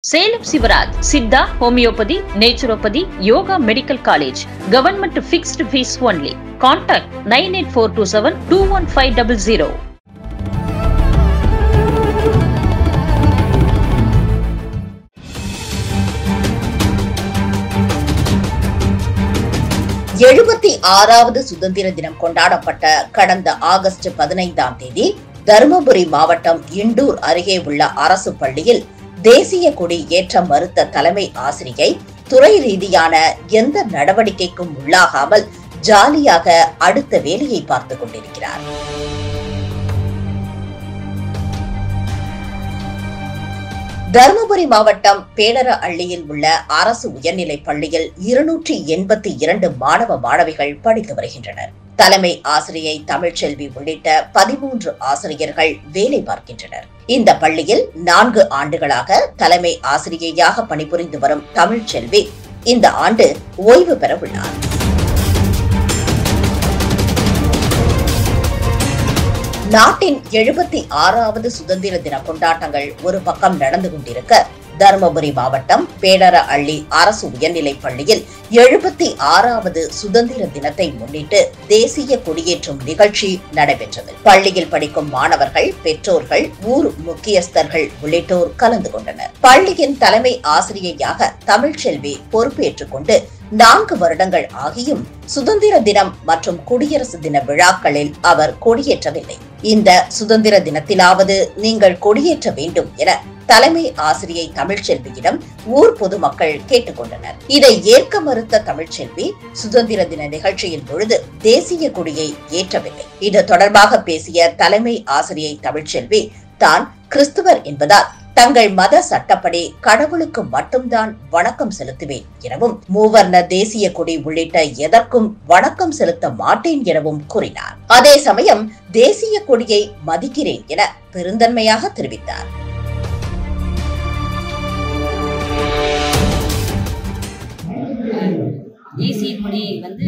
Salem Sivaraj siddha homeopathy naturopathy yoga medical college government fixed fees only contact nine eight four two seven two one five double zero எழுபத்தி ஆறாவது சுதந்திர தினம் கொண்டாடப்பட்ட கடந்த August பதினைந்தாம் தேதி தருமபுரி மாவட்டம் இண்டூர் அருகே உள்ள அரசு பள்ளியில் தேசிய கொடி ஏற்ற மறுத்த தலைமை ஆசிரியை துறை ரீதியான எந்த நடவடிக்கைக்கும் உள்ளாகாமல் ஜாலியாக அடுத்த வேலையை பார்த்துக் கொண்டிருக்கிறார் தருமபுரி மாவட்டம் பேடர அள்ளியில் உள்ள அரசு உயர்நிலைப் பள்ளியில் இருநூற்றி எண்பத்தி இரண்டு மாணவ மாணவிகள் படித்து வருகின்றனர் தலைமை ஆசிரியை தமிழ்ச்செல்வி உள்ளிட்ட பதிமூன்று ஆசிரியர்கள் வேலை பார்க்கின்றனர் இந்த பள்ளியில் நான்கு ஆண்டுகளாக தலைமை ஆசிரியையாக பணிபுரிந்து வரும் தமிழ்ச்செல்வி இந்த ஆண்டு ஓய்வு பெற உள்ளார் நாட்டின் எழுபத்தி ஆறாவது சுதந்திர தின கொண்டாட்டங்கள் ஒரு பக்கம் நடந்து கொண்டிருக்க தருமபுரி மாவட்டம் பேடர அள்ளி அரசு உயர்நிலைப் பள்ளியில் எழுபத்தி ஆறாவது சுதந்திர தினத்தை முன்னிட்டு தேசிய கொடியேற்றும் நிகழ்ச்சி நடைபெற்றது பள்ளியில் படிக்கும் மாணவர்கள் பெற்றோர்கள் ஊர் முக்கியஸ்தர்கள் உள்ளிட்டோர் கலந்து கொண்டனர் பள்ளியின் தலைமை ஆசிரியையாக தமிழ்ச்செல்வி பொறுப்பேற்றுக் கொண்டு நான்கு வருடங்கள் ஆகியும் சுதந்திர தினம் மற்றும் குடியரசு தின விழாக்களில் அவர் கொடியேற்றவில்லை இந்த சுதந்திர தினத்திலாவது நீங்கள் கொடியேற்ற வேண்டும் என தலைமை ஆசிரியை தமிழ்ச்செல்வியிடம் ஊர் பொதுமக்கள் கேட்டுக்கொண்டனர் இதை ஏற்க மறுத்த தமிழ்ச்செல்வி சுதந்திர தின நிகழ்ச்சியின் பொழுது தேசிய கொடியை ஏற்றவில்லை இது தொடர்பாக பேசிய தலைமை ஆசிரியை தமிழ்ச்செல்வி தான் கிறிஸ்துவர் என்பதால் தங்கள் மத சட்டப்படி கடவுளுக்கு மட்டும்தான் வணக்கம் செலுத்துவேன் எனவும் மூவர்ண தேசிய கொடி உள்ளிட்ட எதற்கும் வணக்கம் செலுத்த மாட்டேன் எனவும் கூறினார் அதே சமயம் தேசிய கொடியை மதிக்கிறேன் என பெருந்தன்மையாக தெரிவித்தார் தேசிய கொடி வந்து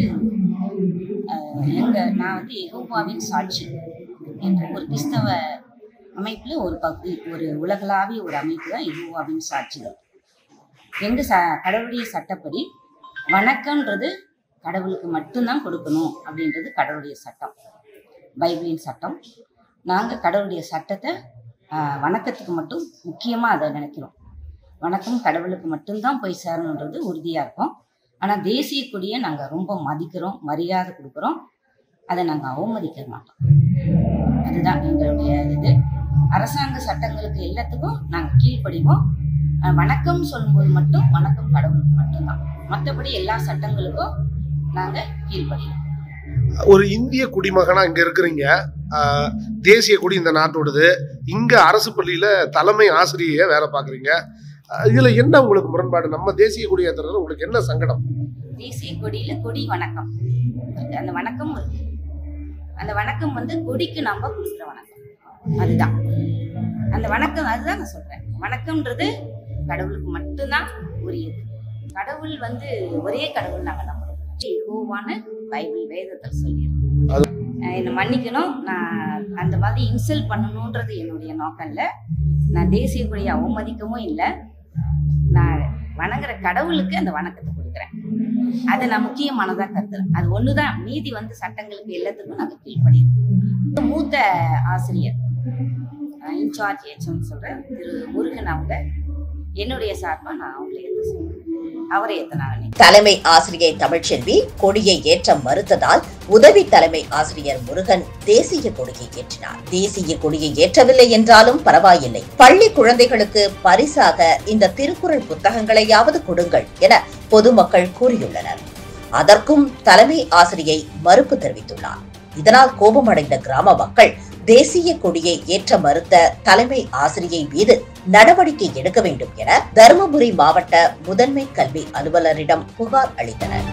அஹ், எங்க நான் வந்து எகோபாவின் சாட்சி என்ற ஒரு கிறிஸ்தவ அமைப்புல ஒரு பகுதி ஒரு உலகளாவிய ஒரு அமைப்பு தான் எகோவாவின் சாட்சிகள் எங்க ச கடவுளுடைய சட்டப்படி வணக்கம்ன்றது கடவுளுக்கு மட்டும்தான் கொடுக்கணும் அப்படின்றது கடவுளுடைய சட்டம் பைபிளின் சட்டம் நாங்கள் கடவுளுடைய சட்டத்தை ஆஹ், வணக்கத்துக்கு மட்டும் முக்கியமாக அதை நினைக்கிறோம் வணக்கம் கடவுளுக்கு மட்டும்தான் போய் சேரணுன்றது உறுதியாக இருக்கும் ஆனால் தேசிய கொடியை நாங்கள் ரொம்ப மதிக்கிறோம் மரியாதை கொடுக்குறோம் அதை நாங்கள் அவமதிக்க மாட்டோம் அதுதான் எங்களுடைய இது அரசாங்க சட்டங்களுக்கு எல்லாத்துக்கும் நாங்கள் கீழ்ப்படிவோம் அஹ் வணக்கம் சொல்லும்போது மட்டும் வணக்கம் கடவுளுக்கு மட்டும்தான் மற்றபடி எல்லா சட்டங்களுக்கும் நாங்கள் கீழ்ப்படிவோம் ஒரு இந்திய குடிமகனா இங்க இருக்கிறீங்க ஆஹ், தேசிய கொடி இந்த நாட்டோடது இங்க அரசு பள்ளியில தலைமை ஆசிரியையா வேலை பாக்குறீங்க ஆஹ், இதுல என்ன உங்களுக்கு முரண்பாடு நம்ம தேசிய கொடி ஏத்துறது உங்களுக்கு என்ன சங்கடம் தேசிய கொடியில கொடி வணக்கம் இருக்கு. அந்த வணக்கம் இருக்கு அந்த வணக்கம் வந்து கொடிக்கு நம்ம கொடுக்குற வணக்கம் அதுதான் அந்த வணக்கம் அதுதான் நான் சொல்றேன் வணக்கம்ன்றது கடவுளுக்கு மட்டும்தான் உரியது கடவுள் வந்து ஒரே கடவுள் நாங்கள் நம்புறோம் யெகோவான பைபிள் வேதத்தில் சொல்லியிருக்கு அஹ் என்னை மன்னிக்கணும் நான் அந்த மாதிரி இன்சல்ட் பண்ணணுன்றது என்னுடைய நோக்கம் இல்லை நான் தேசிய கொடியை அவமதிக்கவும் இல்லை நான் வணங்குற கடவுளுக்கு அந்த வணக்கத்தை கொடுக்குறேன் அதை நான் முக்கியமானதாக கருதுறேன் அது ஒன்று தான் மீதி வந்து சட்டங்களுக்கு எல்லாத்துக்கும் நாங்கள் கீழ்படியும் மூத்த ஆசிரியர் இன்சார்ஜ் ஏச்சம் சொல்கிறேன் திரு முருகன் அவங்க என்னுடைய சார்பாக நான் அவங்களை ஏற்று சொல்றேன் அவரை ஏற்றினாங்க தலைமை ஆசிரியை தமிழ்ச்செல்வி கொடியை ஏற்ற மறுத்ததால் உதவி தலைமை ஆசிரியர் முருகன் தேசிய கொடியை ஏற்றினார் தேசிய கொடியை ஏற்றவில்லை என்றாலும் பரவாயில்லை பள்ளி குழந்தைகளுக்கு பரிசாக இந்த திருக்குறள் புத்தகங்களையாவது கொடுங்கள் என பொதுமக்கள் கூறியுள்ளனர் அதற்கும் தலைமை ஆசிரியை மறுப்பு தெரிவித்துள்ளார் இதனால் கோபமடைந்த கிராம மக்கள் தேசிய கொடியை ஏற்ற மறுத்த தலைமை ஆசிரியை மீது நடவடிக்கை எடுக்க வேண்டும் என தருமபுரி மாவட்ட முதன்மை கல்வி அலுவலரிடம் புகார் அளித்தனர்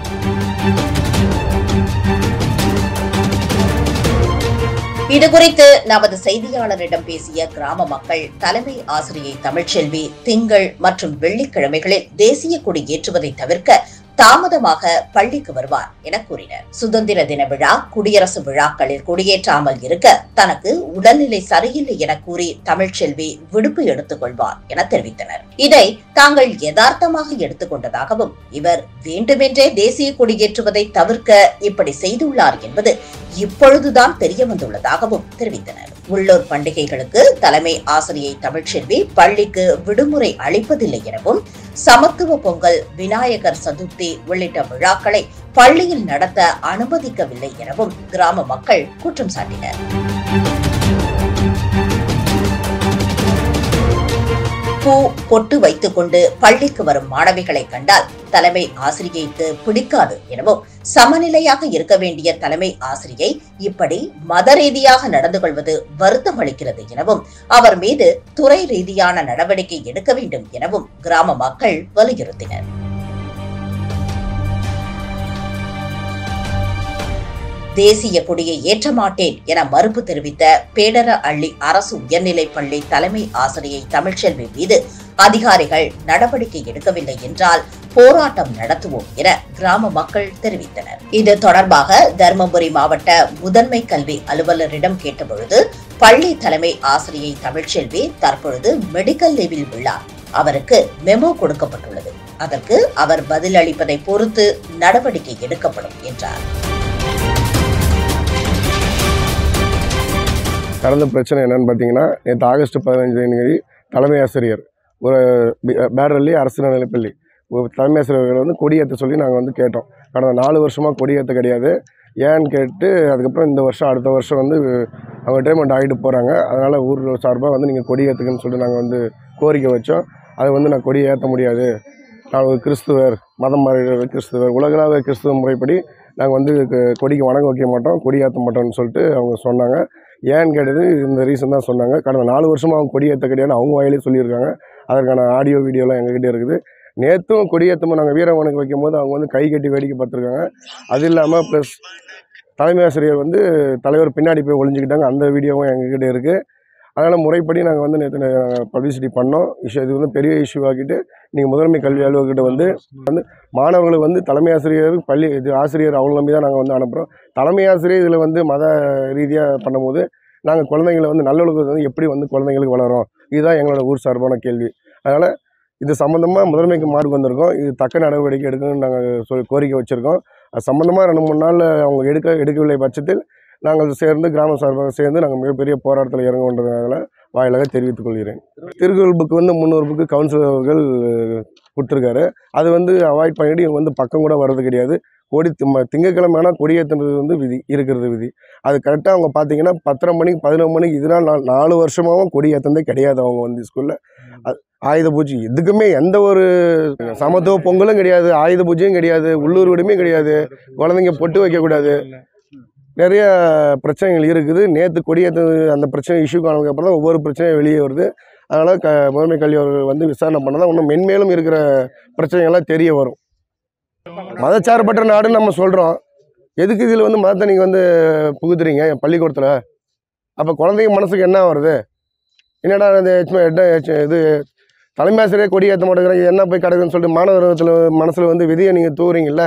இதுகுறித்து நமது செய்தியாளரிடம் பேசிய கிராம மக்கள் தலைமை ஆசிரியை தமிழ்ச்செல்வி திங்கள் மற்றும் வெள்ளிக்கிழமைகளில் தேசிய கொடி ஏற்றுவதை தவிர்க்க தாமதமாக பள்ளிக்கு வருவார் என கூறினர் சுதந்திர தின விழா குடியரசு விழாக்களில் கொடியேற்றாமல் இருக்க தனக்கு உடல்நிலை சரியில்லை என கூறி தமிழ்ச்செல்வி விடுப்பு எடுத்துக் கொள்வார் என தெரிவித்தனர் இதை தாங்கள் யதார்த்தமாக எடுத்துக்கொண்டதாகவும் இவர் வேண்டுமென்றே தேசிய கொடியேற்றுவதை தவிர்க்க இப்படி செய்துள்ளார் என்பது இப்பொழுதுதான் தெரிய வந்துள்ளதாகவும் தெரிவித்தனர் உள்ளூர் பண்டிகைகளுக்கு தலைமை ஆசிரியை தமிழ்ச்செல்வி பள்ளிக்கு விடுமுறை அளிப்பதில்லை எனவும் சமத்துவ பொங்கல் விநாயகர் சதுர்த்தி உள்ளிட்ட விழாக்களை பள்ளியில் நடத்த அனுமதிக்கவில்லை எனவும் கிராம மக்கள் குற்றம் சாட்டினர் பூ பொட்டு வைத்துக் கொண்டு பள்ளிக்கு வரும் மாணவிகளை கண்டால் தலைமை ஆசிரியைக்கு பிடிக்காது எனவும் சமநிலையாக இருக்க வேண்டிய தலைமை ஆசிரியை இப்படி மத ரீதியாக நடந்து கொள்வது வருத்தம் அளிக்கிறது எனவும் அவர் மீது துறை ரீதியான நடவடிக்கை எடுக்க வேண்டும் எனவும் கிராம மக்கள் வலியுறுத்தினர் தேசிய கொடியை ஏற்ற மாட்டேன் என மறுப்பு தெரிவித்த பேடர அள்ளி அரசு உயர்நிலைப் பள்ளி தலைமை ஆசிரியை தமிழ்ச்செல்வி மீது அதிகாரிகள் நடவடிக்கை எடுக்கவில்லை என்றால் போராட்டம் நடத்துவோம் என கிராம மக்கள் தெரிவித்தனர் இது தொடர்பாக தருமபுரி மாவட்ட முதன்மை கல்வி அலுவலரிடம் கேட்டபொழுது பள்ளி தலைமை ஆசிரியை தமிழ்ச்செல்வி தற்பொழுது மெடிக்கல் லீவில் உள்ளார் அவருக்கு மெமோ கொடுக்கப்பட்டுள்ளது அதற்கு அவர் பதிலளிப்பதை பொறுத்து நடவடிக்கை எடுக்கப்படும் என்றார் நடந்த பிரச்சனை என்னன்னு பார்த்தீங்கன்னா நேற்று ஆகஸ்ட் பதினஞ்சாம் தேதி தலைமை ஆசிரியர் ஒரு பேடரள்ளி அரசு நிலைப்பள்ளி ஒரு தலைமை ஆசிரியர்கள் வந்து கொடியேற்ற சொல்லி நாங்கள் வந்து கேட்டோம் கடந்த நாலு வருஷமாக கொடியேற்ற கிடையாது ஏன்னு கேட்டு அதுக்கப்புறம் இந்த வருஷம் அடுத்த வருஷம் வந்து அவங்க ரிட்டைர்மெண்ட் ஆகிட்டு போகிறாங்க அதனால் ஊர் சார்பாக வந்து நீங்கள் கொடியேற்றுக்குன்னு சொல்லிட்டு நாங்கள் வந்து கோரிக்கை வச்சோம் அதை வந்து நான் கொடி ஏற்ற முடியாது நான் ஒரு கிறிஸ்துவர் மதம் மாறிய கிறிஸ்துவர் உலகளாவிய கிறிஸ்துவ முறைப்படி நாங்கள் வந்து க- கொடிக்கு வணங்க வைக்க மாட்டோம் கொடி ஏற்ற மாட்டோம்னு சொல்லிட்டு அவங்க சொன்னாங்க ஏன்னு கேட்டது இந்த ரீசன் தான் சொன்னாங்க கடந்த நாலு வருஷமாக அவங்க கொடியேற்ற கிடையாது அவங்க வாயிலே சொல்லியிருக்காங்க அதற்கான ஆடியோ வீடியோலாம் எங்ககிட்ட இருக்குது நேற்றும் கொடியேற்றமாக நாங்கள் வீரவனுக்கு வைக்கும்போது அவங்க வந்து கை கட்டி வேடிக்கை பார்த்துருக்காங்க அது இல்லாமல் ப்ளஸ் தலைமை ஆசிரியர் வந்து தலைவர் பின்னாடி போய் ஒளிஞ்சுக்கிட்டாங்க அந்த வீடியோவும் எங்ககிட்ட இருக்குது அதனால் முறைப்படி நாங்கள் வந்து நேற்று பப்ளிசிட்டி பண்ணோம் இஷ்யூ இது வந்து பெரிய இஷ்யூ ஆக்கிட்டு நீங்கள் முதன்மை கல்வி அலுவலர்கிட்ட வந்து வந்து மாணவர்களுக்கு வந்து தலைமை ஆசிரியர் பள்ளி இது ஆசிரியர் அவங்க நம்பி தான் நாங்கள் வந்து அனுப்புகிறோம் தலைமை ஆசிரியர் இதில் வந்து மத ரீதியாக பண்ணும்போது நாங்கள் குழந்தைங்களை வந்து நல்லொழுக்கத்தை வந்து எப்படி வந்து குழந்தைங்களுக்கு வளரும் இதுதான் எங்களோட ஊர் சார்பான கேள்வி அதனால் இது சம்மந்தமாக முதன்மைக்கு மார்க் வந்திருக்கோம் இது தக்க நடவடிக்கை எடுக்கணும்னு நாங்கள் சொல்லி கோரிக்கை வச்சுருக்கோம் அது சம்மந்தமாக ரெண்டு மூணு நாளில் அவங்க எடுக்க எடுக்கவில்லை பட்சத்தில் நாங்கள் சேர்ந்து கிராம சார்பாக சேர்ந்து நாங்கள் மிகப்பெரிய போராட்டத்தில் இறங்குன்றதுனால வாயிலாக தெரிவித்துக் கொள்கிறேன் திருக்குறள் புக்கு வந்து முந்நூறு புக்கு கவுன்சிலர் அவர்கள் கொடுத்துருக்காரு அது வந்து அவாய்ட் பண்ணிட்டு இவங்க வந்து பக்கம் கூட வர்றது கிடையாது கொடி திம்ம திங்கக்கிழமை ஆனால் கொடியேற்றுறது வந்து விதி இருக்கிறது விதி அது கரெக்டாக அவங்க பார்த்தீங்கன்னா பத்தரை மணிக்கு பதினொரு மணிக்கு இதனால் நான் நாலு வருஷமாகவும் கொடி ஏற்றுனதே கிடையாது அவங்க வந்து ஸ்கூலில் ஆயுத பூஜை எதுக்குமே எந்த ஒரு சமத்துவ பொங்கலும் கிடையாது ஆயுத பூஜையும் கிடையாது உள்ளூர் விடுமே கிடையாது குழந்தைங்க பொட்டு வைக்கக்கூடாது நிறைய பிரச்சனைகள் இருக்குது நேற்று கொடியேற்ற அந்த பிரச்சனை இஷ்யூ காரணத்துக்கு அப்புறம் தான் ஒவ்வொரு பிரச்சனையும் வெளியே வருது அதனால் க முதன்மை கல்வி அவர்கள் வந்து விசாரணை பண்ணால் இன்னும் மென்மேலும் இருக்கிற பிரச்சனைகள்லாம் தெரிய வரும் மதச்சார்பற்ற நாடுன்னு நம்ம சொல்கிறோம் எதுக்கு இதில் வந்து மதத்தை நீங்கள் வந்து புகுத்துறீங்க என் பள்ளிக்கூடத்தில் அப்போ குழந்தைங்க மனசுக்கு என்ன வருது என்னடா இந்த HM என்ன H- இது தலைமை ஆசிரியர் கொடி ஏற்ற மாட்டேங்கிறாங்க என்ன போய் கிடக்குன்னு சொல்லிட்டு மாணவர்கள் மனசில் வந்து விதியை நீங்கள் தூவுறீங்கல்ல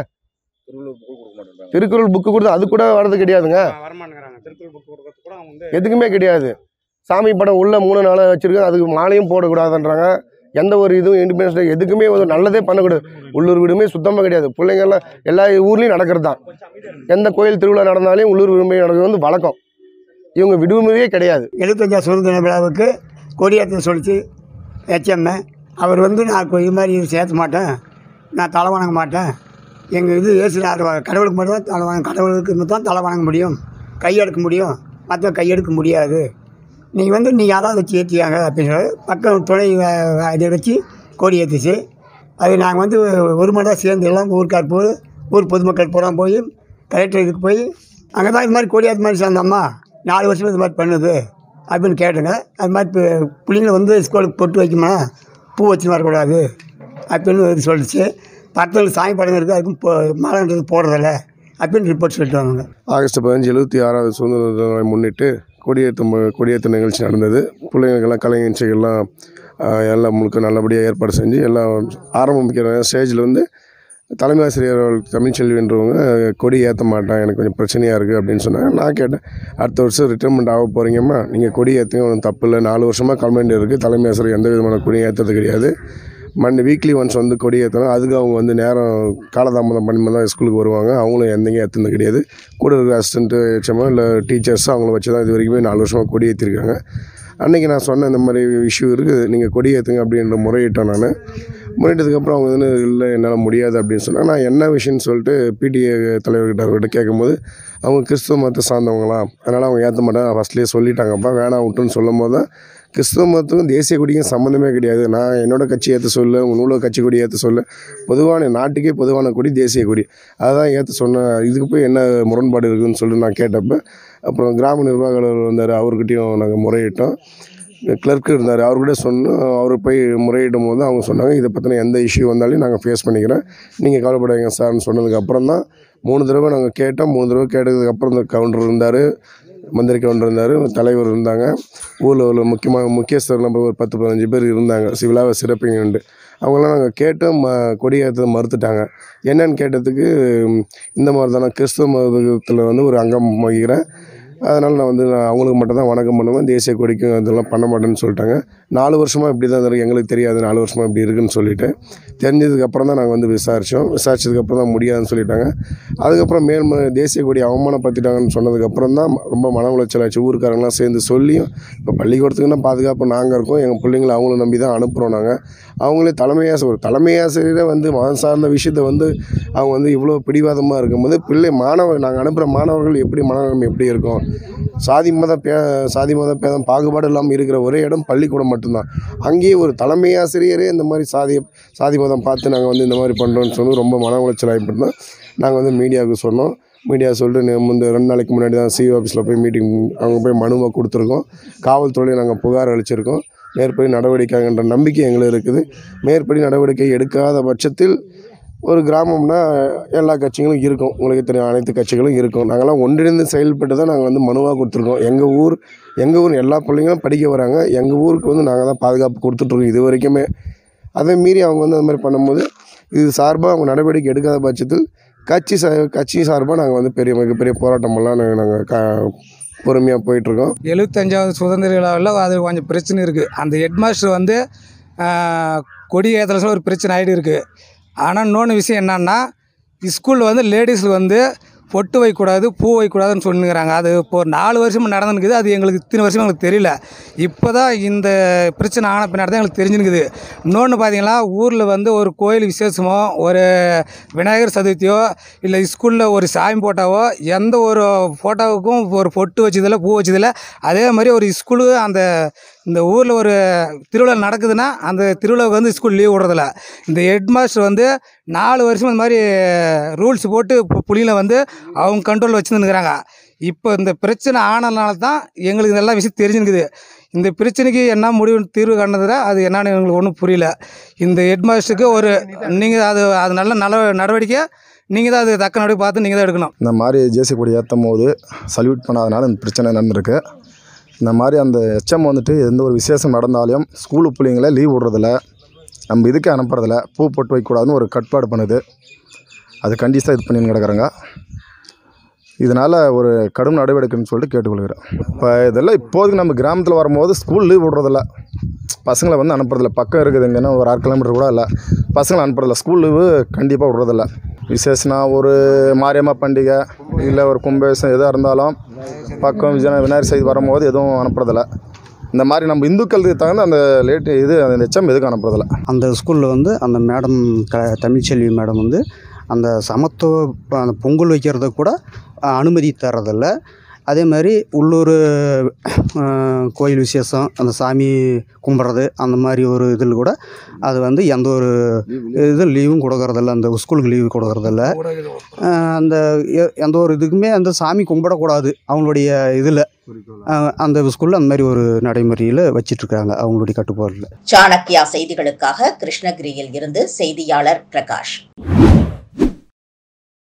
திருக்குறள் புக்கு கொடுத்து அது கூட வர்றது கிடையாதுங்க வரமாட்டேங்கிறாங்க திருக்குறள் புக் கொடுக்கறது கூட அவங்க வந்து எதுக்குமே கிடையாது சாமி படம் உள்ள மூணு நாளாக வச்சிருக்காங்க அதுக்கு மாலையும் போடக்கூடாதுன்றாங்க எந்த ஒரு இதுவும் இண்டிபெண்டன்ஸ் டே எதுக்குமே வந்து நல்லதே பண்ணக்கூடாது உள்ளூர் விடுமே சுத்தமாக கிடையாது பிள்ளைங்கள்லாம் எல்லா ஊர்லேயும் நடக்கிறது தான் எந்த கோயில் திருவிழா நடந்தாலும் உள்ளூர் விடுமுறை நடக்கிறது வந்து வழக்கம் இவங்க விடுமுறையே கிடையாது எழுபத்தஞ்சாம் சுதந்திர விழாவுக்கு கொடியேற்ற சொல்லிச்சு ஹெச்எம்மு அவர் வந்து நான் கொ- இது மாதிரி சேர்த்த மாட்டேன் நான் தலை வணங்க மாட்டேன் எங்கள் இது ஏசுனார் கடவுளுக்கு மட்டும் தான் தலை வணங்க கடவுளுக்கு மட்டும் தான் தலை வணங்க முடியும் கையெடுக்க முடியும் மற்ற கையெடுக்க முடியாது நீ வந்து நீ யாராவது வச்சு ஏற்றியாங்க அப்படின்னு சொல்லி பக்கம் துணை வ- வ- இதை வச்சு கொடி ஏற்றிச்சு அது நாங்கள் வந்து ஒரு மணி நேரம் சேர்ந்து எல்லாம் ஊருக்கார் போய் ஊர் பொதுமக்கள் பூரா போய் கலெக்டர் இதுக்கு போய் அங்கே தான் இது மாதிரி கொடி ஏற்ற மாதிரி சேர்ந்தோம்மா நாலு வருஷம் இது மாதிரி பண்ணுது அப்படின்னு கேட்டுங்க அது மாதிரி இப்போ பிள்ளைங்களை வந்து ஸ்கூலுக்கு பொட்டு வைக்குமா பூ வச்சு வரக்கூடாது அப்படின்னு இது சொல்லிச்சு பக்கத்தில் சாமி படம் இருக்குது அதுக்கும் போ மாலைன்றது போடுறதில்ல அப்படின்னு ரிப்போர்ட் சொல்லிட்டு வாங்க ஆகஸ்ட் பதினஞ்சு எழுபத்தி ஆறாவது சுதந்திர தினத்தை முன்னிட்டு கொடியேற்றம் கொடியேற்ற நிகழ்ச்சி நடந்தது பிள்ளைங்களுக்கெல்லாம் கலை நிகழ்ச்சிகள்லாம் ஆஹ், எல்லாம் முழுக்க நல்லபடியாக ஏற்பாடு செஞ்சு எல்லாம் ஆரம்பிக்கிற ஸ்டேஜில் வந்து தலைமை ஆசிரியர் தமிழ்ச்செல்வின்றவங்க கொடி ஏற்ற மாட்டேன் எனக்கு கொஞ்சம் பிரச்சனையாக இருக்குது அப்படின்னு சொன்னாங்க நான் கேட்டேன் அடுத்த வருஷம் ரிட்டர்மெண்ட் ஆக போகிறீங்கம்மா நீங்கள் கொடி ஏற்றுங்க ஒன்றும் தப்பு இல்லை நாலு வருஷமாக கல்மெண்ட் இருக்குது தலைமை ஆசிரியர் எந்த விதமான கொடியும் ஏற்றுறது கிடையாது மண்டே வீக்லி ஒன்ஸ் வந்து கொடி ஏற்றணும் அதுக்கு அவங்க வந்து நேரம் காலதாமதம் பண்ணி தான் ஸ்கூலுக்கு வருவாங்க அவங்களும் எந்தங்க ஏற்றுனது கிடையாது கூட இருக்கிற அசிஸ்டண்ட்டு ஹெச்எம்மோ இல்லை டீச்சர்ஸோ அவங்கள வச்சு தான் இது வரைக்குமே நாலு வருஷமாக கொடி ஏற்றிருக்காங்க அன்றைக்கி நான் சொன்ன இந்த மாதிரி இஷ்யூ இருக்குது நீங்கள் கொடி ஏற்றுங்க அப்படின்ற முறையிட்டேன் நான் முறையிட்டதுக்கப்புறம் அவங்க வந்து இல்லை என்னால் முடியாது அப்படின்னு சொன்னாங்க நான் என்ன விஷயம்னு சொல்லிட்டு பிடிஏ தலைவர்கிட்ட அவர்கிட்ட கேட்கும்போது அவங்க கிறிஸ்துவ மதத்தை சார்ந்தவங்களாம் அதனால் அவங்க ஏற்ற மாட்டாங்க ஃபஸ்ட்லேயே சொல்லிட்டாங்கப்பா வேணாம் விட்டுன்னு சொல்லும் போது தான் கிறிஸ்துவ மதத்துக்கும் தேசிய கொடிக்கும் சம்மந்தமே கிடையாது நான் என்னோட கட்சி ஏற்ற சொல்ல உங்கள் நூலக கட்சி கொடி ஏற்ற சொல்ல பொதுவான நாட்டுக்கே பொதுவான கொடி தேசிய கொடி அதுதான் ஏற்ற சொன்ன இதுக்கு போய் என்ன முரண்பாடு இருக்குதுன்னு சொல்லிட்டு நான் கேட்டப்போ அப்புறம் கிராம நிர்வாக அலுவலர் வந்தார் அவர்கிட்டையும் நாங்கள் முறையிட்டோம் கிளர்க் இருந்தார் அவர்கிட்ட சொன்னோம் அவர் போய் முறையிடும் போது அவங்க சொன்னாங்க இதை பற்றின எந்த இஷ்யூ வந்தாலும் நாங்கள் ஃபேஸ் பண்ணிக்கிறேன் நீங்கள் கவலைப்படாதீங்க சார்னு சொன்னதுக்கு அப்புறம் தான் மூணு தடவை நாங்கள் கேட்டோம் மூணு தடவை கேட்டதுக்கு அப்புறம் இந்த கவுண்டர் இருந்தார் மந்திரி கவுண்டர் இருந்தார் தலைவர் இருந்தாங்க ஊரில் உள்ள முக்கியமாக முக்கியஸ்தர் நம்ம ஒரு பத்து பதினஞ்சு பேர் இருந்தாங்க சிவிலாவை சிறப்பிங்கன்ட்டு அவங்களாம் நாங்கள் கேட்டோம் ம கொடியேற்ற மறுத்துட்டாங்க என்னன்னு கேட்டதுக்கு இந்த மாதிரி தான் நான் கிறிஸ்துவ மதத்தில் வந்து ஒரு அங்கம் வகிக்கிறேன் அதனால் நான் வந்து நான் அவங்களுக்கு மட்டும் தான் வணக்கம் பண்ணுவேன் தேசிய கொடிக்கும் இதெல்லாம் பண்ண மாட்டேன்னு சொல்லிட்டாங்க நாலு வருஷமாக இப்படி தான் இருக்குது எங்களுக்கு தெரியாது நாலு வருஷமாக இப்படி இருக்குன்னு சொல்லிட்டு தெரிஞ்சதுக்கப்புறம் தான் நாங்கள் வந்து விசாரித்தோம் விசாரிச்சதுக்கப்புறம் தான் முடியாதுன்னு சொல்லிட்டாங்க அதுக்கப்புறம் மேல் ம- தேசிய கொடி அவமானப்படுத்திட்டாங்கன்னு சொன்னதுக்கப்புறம் தான் ரொம்ப மன உளைச்சல் ஆச்சு ஊருக்காரங்களாம் சேர்ந்து சொல்லியும் இப்போ பள்ளிக்கூடத்துக்குன்னா பாதுகாப்பு நாங்கள் இருக்கோம் எங்கள் பிள்ளைங்களை அவங்கள நம்பி தான் அனுப்புகிறோம் நாங்கள் அவங்களே தலைமை ஆசிரியர் ஒரு தலைமை ஆசிரியரே வந்து மதம் சார்ந்த விஷயத்தை வந்து அவங்க வந்து இவ்வளோ பிடிவாதமாக இருக்கும்போது பிள்ளை மாணவர் நாங்கள் அனுப்புகிற மாணவர்கள் எப்படி மனநிலைமை எப்படி இருக்கும் சாதி மத பே சாதி மத பேதம் பாகுபாடு இல்லாமல் இருக்கிற ஒரே இடம் பள்ளிக்கூடம் மட்டும்தான் அங்கேயே ஒரு தலைமை ஆசிரியரே இந்த மாதிரி சாதி சாதி மதம் பார்த்து நாங்கள் வந்து இந்த மாதிரி பண்ணுறோன்னு சொல்லி ரொம்ப மன உளைச்சல் ஆகிப்பட்டோம் நாங்கள் வந்து மீடியாவுக்கு சொன்னோம் மீடியா சொல்லிட்டு நே- முந்த ரெண்டு நாளைக்கு முன்னாடி தான் சிஓ ஆஃபீஸில் போய் மீட்டிங் அங்கே போய் மனுவை கொடுத்துருக்கோம் காவல்துறையில் நாங்கள் புகார் அளிச்சிருக்கோம் மேற்படி நடவடிக்கைன்ற நம்பிக்கை எங்களுக்கு இருக்குது மேற்படி நடவடிக்கை எடுக்காத பட்சத்தில் ஒரு கிராமம்னா எல்லா கட்சிகளும் இருக்கும் உங்களுக்கு தெரியும் அனைத்து கட்சிகளும் இருக்கும் நாங்கள்லாம் ஒன்றிணைந்து செயல்பட்டு தான் நாங்கள் வந்து மனுவாக கொடுத்துருக்கோம் எங்கள் ஊர் எங்கள் ஊர் எல்லா பிள்ளைங்களும் படிக்க வராங்க எங்கள் ஊருக்கு வந்து நாங்கள் தான் பாதுகாப்பு கொடுத்துட்ருக்கோம் இது வரைக்குமே அதை மீறி அவங்க வந்து அந்த மாதிரி பண்ணும்போது இது சார்பாக அவங்க நடவடிக்கை எடுக்காத பட்சத்தில் கட்சி சா கட்சி சார்பாக நாங்கள் வந்து பெரிய மிகப்பெரிய போராட்டமெல்லாம் நாங்கள் நாங்கள் க பொறுமையாக போயிட்டுருக்கோம் எழுபத்தஞ்சாவது சுதந்திர விழாவில் அது கொஞ்சம் பிரச்சனை இருக்குது அந்த ஹெட்மாஸ்டர் வந்து ஆஹ், கொடி ஏற்றல சொல்ல ஒரு பிரச்சனை ஆகிட்டு இருக்குது ஆனால் இன்னொன்று விஷயம் என்னன்னா ஸ்கூலில் வந்து லேடிஸில் வந்து பொட்டு வைக்கக்கூடாது பூ வைக்கக்கூடாதுன்னு சொன்னுங்கிறாங்க அது இப்போ ஒரு நாலு வருஷமாக நடந்துருக்குது அது எங்களுக்கு இத்தனை வருஷம் எங்களுக்கு தெரியல இப்போ தான் இந்த பிரச்சனை ஆன பின்னாடி தான் எங்களுக்கு தெரிஞ்சுருக்குது இன்னொன்று பார்த்தீங்கன்னா ஊரில் வந்து ஒரு கோயில் விசேஷமோ ஒரு விநாயகர் சதுர்த்தியோ இல்லை ஸ்கூலில் ஒரு சாமி போட்டாவோ எந்த ஒரு ஃபோட்டோவுக்கும் ஒரு பொட்டு வச்சதில்ல பூ வச்சதில்ல அதே மாதிரி ஒரு ஸ்கூலு அந்த இந்த ஊரில் ஒரு திருவிழா நடக்குதுன்னா அந்த திருவிழாவுக்கு வந்து ஸ்கூல் லீவ் விடுறதில்ல இந்த ஹெட் மாஸ்டர் வந்து நாலு வருஷம் இந்த மாதிரி ரூல்ஸ் போட்டு பு- புள்ளிங்களை வந்து அவங்க கண்ட்ரோல் வச்சுருந்துக்கிறாங்க இப்போ இந்த பிரச்சனை ஆனதுனால தான் எங்களுக்கு இதெல்லாம் விஷயம் தெரிஞ்சுருக்குது இந்த பிரச்சனைக்கு என்ன முடிவு தீர்வு காணதுல அது என்னன்னு எங்களுக்கு ஒன்றும் புரியல இந்த ஹெட் மாஸ்டருக்கு ஒரு நீங்கள் அது அது நல்ல நல்ல நடவடிக்கை நீங்கள் தான் அது தக்க நடவடிக்கை பார்த்து நீங்கள் தான் எடுக்கணும் இந்த மாதிரி ஜேசி கொடி ஏற்றும் போது சல்யூட் பண்ணாதனால இந்த பிரச்சனை நடந்திருக்கு இந்த மாதிரி அந்த எச்எம் வந்துட்டு எந்த ஒரு விசேஷம் நடந்தாலும் ஸ்கூலு பிள்ளைங்கள லீவ் விடுறதில்ல நம்ம இதுக்கு அனுப்புறதில்ல பூ போட்டு வைக்கக்கூடாதுன்னு ஒரு கட்டுப்பாடு பண்ணுது அது கண்டிப்பாக இது பண்ணின்னு கிடக்குறாங்க இதனால் ஒரு கடும் நடவடிக்கைன்னு சொல்லிட்டு கேட்டுக்கொள்கிறேன் இப்போ இதெல்லாம் இப்போதைக்கு நம்ம கிராமத்தில் வரும்போது ஸ்கூல் லீவ் விடுறதில்ல பசங்களை வந்து அனுப்புறதில்ல பக்கம் இருக்குது எங்கன்னா ஒரு அரை கிலோமீட்டர் கூட இல்லை பசங்களை அனுப்புறதில்ல ஸ்கூல் லீவு கண்டிப்பாக விடுறதில்ல விசேஷனா ஒரு மாரியம்மா பண்டிகை இல்லை ஒரு கும்பாபிஷேகம் எதாக இருந்தாலும் பக்கம் விஜய விநாயகர் சதுர்த்தி வரும்போது எதுவும் அனுப்புறதில்ல இந்த மாதிரி நம்ம இந்துக்களுக்கு தகுந்த அந்த லேட்டு இது அந்த எச்சம் எதுக்கும் அனுப்புறதில்ல அந்த ஸ்கூலில் வந்து அந்த மேடம் க தமிழ்ச்செல்வி மேடம் வந்து அந்த சமத்துவ ப- அந்த பொங்கல் வைக்கிறத கூட அஹ், அனுமதி தர்றதில்ல அதே மாதிரி உள்ளூர் அஹ், கோயில் விசேஷம் அந்த சாமி கும்பிட்றது அந்த மாதிரி ஒரு இதில் கூட அது வந்து எந்த ஒரு இது லீவும் கொடுக்கறதில்ல அந்த ஸ்கூலுக்கு லீவு கொடுக்கறதில்ல அஹ், அந்த எ- எந்த ஒரு இதுக்குமே அந்த சாமி கும்பிடக்கூடாது அவங்களுடைய இதில் அந்த ஸ்கூலில் அந்த மாதிரி ஒரு நடைமுறையில் வச்சிட்ருக்காங்க அவங்களுடைய கட்டுப்பாடில் சாணக்கியா செய்திகளுக்காக கிருஷ்ணகிரியில் இருந்து செய்தியாளர் பிரகாஷ்